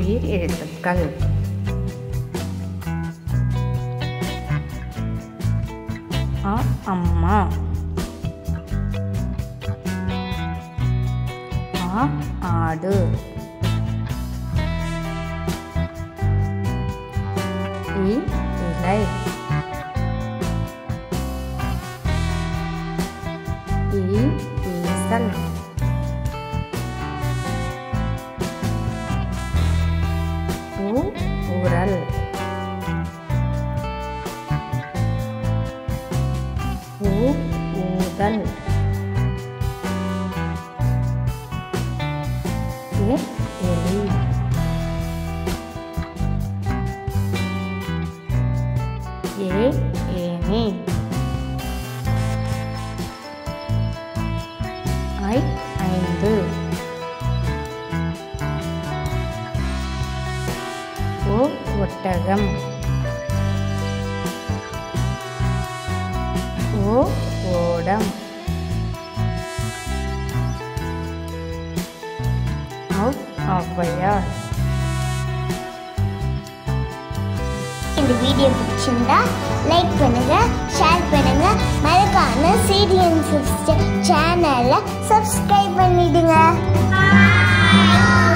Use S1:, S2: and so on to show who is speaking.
S1: உயிர் எழுத்துக்கள் அ அம்மா ஆ ஆடு இ இலை ஈ ஈசல் உ உரல் ஊ ஊதல் எ எலி ஏ ஏனி ஐ ஐந்து ஓ ஒட்டகம் ஓ ஓடம் அவ் ஔவையார்
S2: இந்த வீடியோ பிடிச்சிருந்தா லைக் பண்ணுங்க ஷேர் பண்ணுங்க மறக்காம சீரியன் சிஸ்டர் சேனலை சப்ஸ்கிரைப் பண்ணிடுங்க